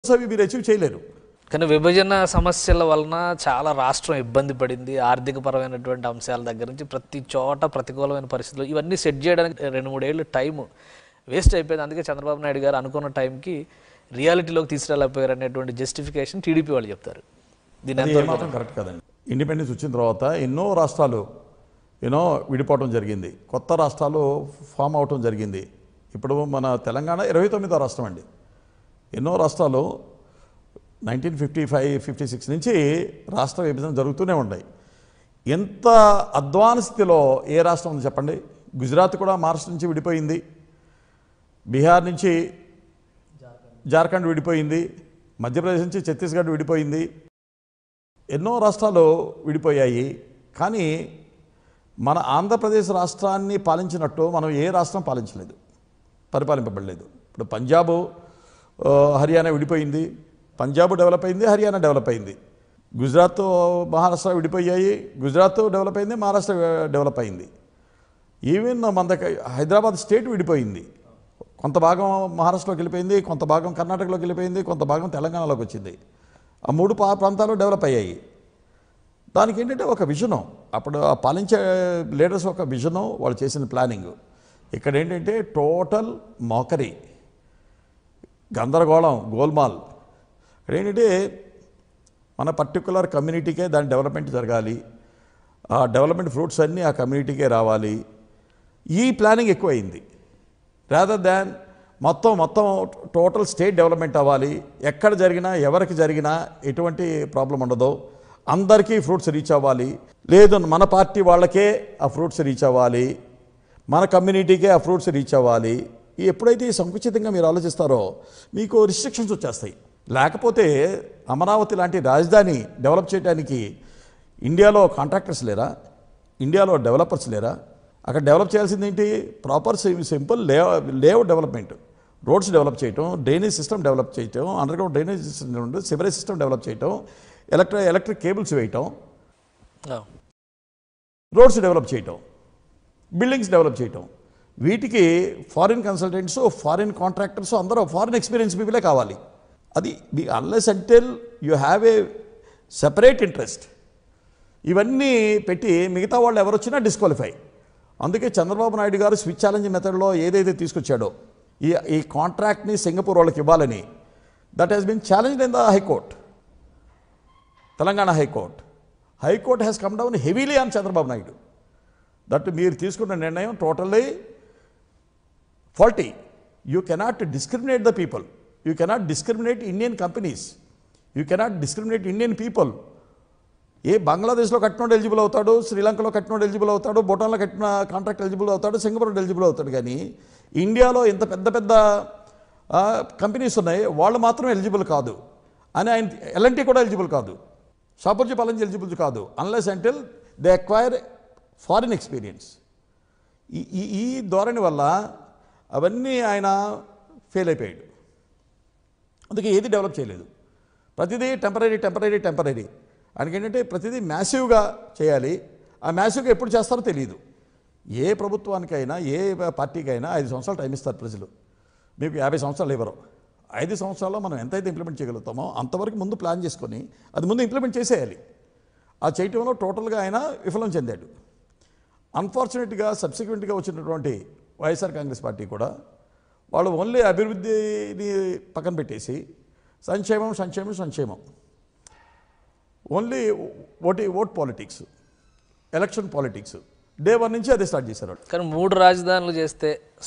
అవి మీరు అచీవ్ చేయలేరు కానీ విభజన సమస్యల వలన చాలా రాష్ట్రం ఇబ్బంది పడింది ఆర్థిక పరమైనటువంటి అంశాల దగ్గర నుంచి ప్రతి చోట ప్రతికూలమైన పరిస్థితులు ఇవన్నీ సెట్ చేయడానికి రెండు మూడేళ్ళు టైం వేస్ట్ అయిపోయింది అందుకే చంద్రబాబు నాయుడు గారు అనుకున్న టైంకి రియాలిటీలోకి తీసుకురాలేకపోయారు అనేటువంటి జస్టిఫికేషన్ టీడీపీ వాళ్ళు చెప్తారు దీని అది ఏమాత్రం కరెక్ట్ కాదండి ఇండిపెండెన్స్ వచ్చిన తర్వాత ఎన్నో రాష్ట్రాలు యూనో విడిపోవడం జరిగింది కొత్త రాష్ట్రాలు ఫామ్ అవటం జరిగింది ఇప్పుడు మన తెలంగాణ ఇరవై తొమ్మిదో రాష్ట్రం అండి ఎన్నో రాష్ట్రాలు nineteen fifty five fifty six నుంచి రాష్ట్ర విభజన జరుగుతూనే ఉన్నాయి ఎంత అధ్వాన స్థితిలో ఏ రాష్ట్రం ఉంది చెప్పండి గుజరాత్ కూడా మహారాష్ట్ర నుంచి విడిపోయింది బీహార్ నుంచి జార్ఖండ్ విడిపోయింది మధ్యప్రదేశ్ నుంచి ఛత్తీస్గఢ్ విడిపోయింది ఎన్నో రాష్ట్రాలు విడిపోయాయి కానీ మన ఆంధ్రప్రదేశ్ రాష్ట్రాన్ని పాలించినట్టు మనం ఏ రాష్ట్రం పాలించలేదు పరిపాలింపబడలేదు ఇప్పుడు పంజాబ్ ఆ, హర్యానా విడిపోయింది పంజాబ్ డెవలప్ అయింది హర్యానా డెవలప్ అయింది గుజరాత్ మహారాష్ట్ర విడిపోయాయి గుజరాత్ డెవలప్ అయింది మహారాష్ట్ర డెవలప్ అయింది ఈవెన్ మన దగ్గర హైదరాబాద్ స్టేట్ విడిపోయింది కొంత భాగం మహారాష్ట్రలోకి వెళ్ళిపోయింది కొంత భాగం కర్ణాటకలోకి వెళ్ళిపోయింది కొంత భాగం తెలంగాణలోకి వచ్చింది ఆ మూడు పా ప్రాంతాలు డెవలప్ అయ్యాయి దానికి ఏంటంటే ఒక విజను అప్పుడు ఆ పాలించే లీడర్స్ ఒక విజను వాళ్ళు చేసిన ప్లానింగ్ ఇక్కడ ఏంటంటే టోటల్ మోకరీ గందరగోళం గోల్మాల్ ఇక్కడ ఏంటంటే మన పర్టికులర్ కమ్యూనిటీకే దాని డెవలప్మెంట్ జరగాలి ఆ డెవలప్మెంట్ ఫ్రూట్స్ అన్నీ ఆ కమ్యూనిటీకే రావాలి ఈ ప్లానింగ్ ఎక్కువైంది రాదర్ దాన్ మొత్తం మొత్తం టోటల్ స్టేట్ డెవలప్మెంట్ అవ్వాలి ఎక్కడ జరిగినా ఎవరికి జరిగినా ఎటువంటి ప్రాబ్లం ఉండదు అందరికీ ఫ్రూట్స్ రీచ్ అవ్వాలి లేదు మన పార్టీ వాళ్ళకే ఆ ఫ్రూట్స్ రీచ్ అవ్వాలి మన కమ్యూనిటీకే ఆ ఫ్రూట్స్ రీచ్ అవ్వాలి ఈ ఎప్పుడైతే ఈ సంకుచితంగా మీరు ఆలోచిస్తారో మీకు రిస్ట్రిక్షన్స్ వచ్చేస్తాయి లేకపోతే అమరావతి లాంటి రాజధాని డెవలప్ చేయడానికి ఇండియాలో కాంట్రాక్టర్స్ లేరా ఇండియాలో డెవలపర్స్ లేరా అక్కడ డెవలప్ చేయాల్సింది ఏంటి proper simple lay layout development roads develop చేయటం డ్రైనేజ్ సిస్టమ్ డెవలప్ చేయటం underground drainage system sewerage system develop చేయటం ఎలక్ట్రిక్ ఎలక్ట్రిక్ కేబుల్స్ వేయటం రోడ్స్ డెవలప్ చేయటం బిల్డింగ్స్ డెవలప్ చేయటం వీటికి ఫారిన్ కన్సల్టెంట్స్ ఫారిన్ కాంట్రాక్టర్స్ అందరూ ఫారిన్ ఎక్స్పీరియన్స్ పీపులే కావాలి అది unless until you have a separate interest ఇవన్నీ పెట్టి మిగతా వాళ్ళు ఎవరు వచ్చినా డిస్క్వాలిఫై అందుకే చంద్రబాబు నాయుడు గారు స్విచ్ ఛాలెంజ్ మెథడ్లో ఏదైతే తీసుకొచ్చాడో ఈ ఈ కాంట్రాక్ట్ని సింగపూర్ వాళ్ళకి ఇవ్వాలని that has been challenged in the High Court Telangana High Court High Court has come down heavily on Chandrababu Naidu that మీరు తీసుకున్న నిర్ణయం totally faulty you cannot discriminate the people you cannot discriminate Indian companies you cannot discriminate Indian people a బంగ్లాదేశ్లో కట్టినోడు eligible అవుతాడు శ్రీలంకలో కట్టినోడు eligible అవుతాడు భూటాన్లో కట్టిన కాంట్రాక్ట్ ఎలిజిబుల్ అవుతాడు సింగపూర్ ఎలిజిబుల్ అవుతాడు కానీ ఇండియాలో ఇంత పెద్ద పెద్ద కంపెనీస్ ఉన్నాయి వాళ్ళు మాత్రం ఎలిజిబుల్ కాదు అని ఆయన ఎల్ఎన్టీ కూడా ఎలిజిబుల్ కాదు షాపర్జీ పాలెంజ్ ఎలిజిబుల్ కాదు unless until they acquire foreign experience ఈ ఈ ఈ ధోరణి వల్ల అవన్నీ ఆయన ఫెయిల్ అయిపోయాడు అందుకే ఏది డెవలప్ చేయలేదు ప్రతిదీ టెంపరీ టెంపరీ టెంపరీ ఆయనకి ఏంటంటే ప్రతిదీ మ్యాసివ్గా చేయాలి ఆ మ్యాసివ్గా ఎప్పుడు చేస్తారో తెలియదు ఏ ప్రభుత్వానికైనా ఏ పార్టీకైనా ఐదు సంవత్సరాలు టైం ఇస్తారు ప్రజలు మీకు యాభై సంవత్సరాలు ఇవ్వరు ఐదు సంవత్సరాల్లో మనం ఎంతైతే ఇంప్లిమెంట్ చేయగలుగుతామో అంతవరకు ముందు ప్లాన్ చేసుకొని అది ముందు ఇంప్లిమెంట్ చేసేయాలి ఆ చేయటంలో టోటల్గా ఆయన విఫలం చెందాడు అన్ఫార్చునేట్గా సబ్సిక్వెంట్గా వచ్చినటువంటి వైఎస్ఆర్ కాంగ్రెస్ పార్టీ కూడా వాళ్ళు ఓన్లీ అభివృద్ధిని పక్కన పెట్టేసి సంక్షేమం సంక్షేమం సంక్షేమం ఓన్లీ ఓటి vote politics election politics day one నుంచి అదే స్టార్ట్ చేశారు వాళ్ళు. కానీ మూడు రాజధానులు చేస్తే